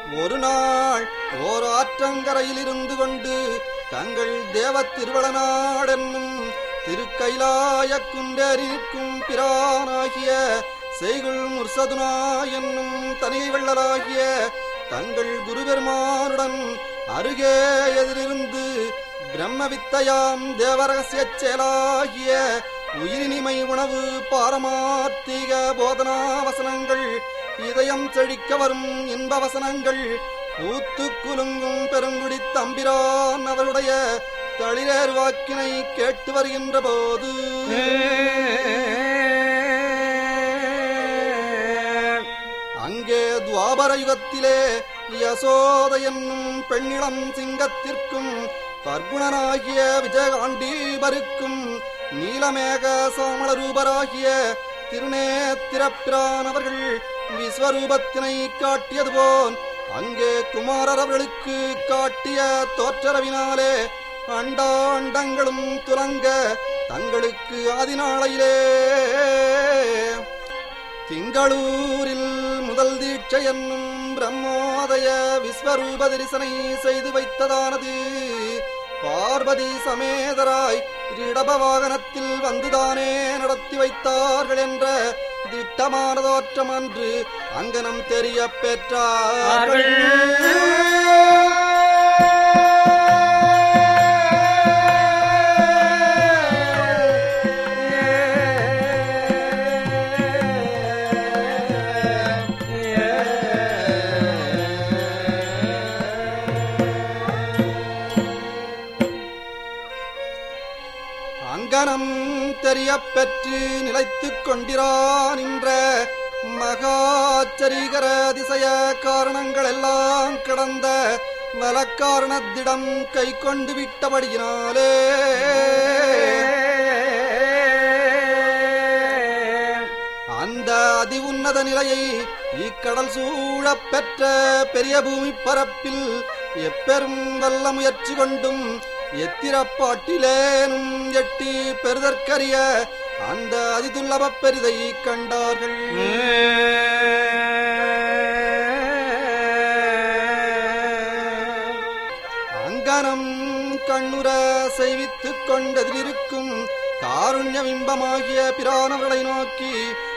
ஒரு நாள் ஓர் ஆற்றங்கரையில் இருந்து கொண்டு தங்கள் தேவ திருவளநாடென்னும் திருக்கைலாய குண்டரிக்கும் பிரானாகிய செய்குள் முர்சதுனா என்னும் தனி வெள்ளலாகிய தங்கள் குருபெருமானுடன் அருகே எதிரிருந்து பிரம்மவித்தையாம் தேவரகசியச் செயலாகிய உயிரினிமை உணவு பாரமார்த்திக போதனா வசனங்கள் இதயம் செழிக்க வரும் இன்ப வசனங்கள் பூத்து குலுங்கும் பெருங்குடி தம்பிரான் அவருடைய தளிரேர் வாக்கினை கேட்டு வருகின்ற போது அங்கே துவாபர யுகத்திலே யசோத என்னும் பெண்ணிளம் சிங்கத்திற்கும் பர்குணனாகிய விஜயகாண்டீபருக்கும் நீலமேக சாமள ரூபராகிய திருநேத்திரப்பிரானவர்கள் விஸ்வரூபத்தினை காட்டியது போல் அங்கே குமாரர் அவர்களுக்கு காட்டிய தோற்றரவினாலே அண்டாண்டங்களும் துலங்க தங்களுக்கு ஆதிநாளையிலே திங்களூரில் முதல் தீட்சை என்னும் பிரம்மோதய விஸ்வரூப தரிசனை செய்து வைத்ததானது பார்வதி சமேதராய் ரிடப வாகனத்தில் வந்துதானே நடத்தி வைத்தார்கள் என்ற திட்டமான தோற்றம் அன்று அங்கனம் தெரிய பெற்றார்கள் அங்கனம் தெரிய பெற்று நிலைத்துக் கொண்டிரான் என்ற மகாச்சரிகர அதிசய காரணங்கள் எல்லாம் கடந்த வலக்காரணத்திடம் கை கொண்டு விட்டபடியினாலே அந்த அதி உன்னத நிலையை இக்கடல் சூழப் பெற்ற பெரிய பூமி பரப்பில் எப்பெரும் வல்ல முயற்சி கொண்டும் எத்திரப்பாட்டிலேனும் எட்டி பெறுதற்கரிய அந்த அதிதுல்லப பெரிதை கண்டார்கள் அங்கனம் கண்ணுற செய்வித்துக் கொண்டதிலிருக்கும் காருண்ய பிம்பமாகிய பிரானவர்களை நோக்கி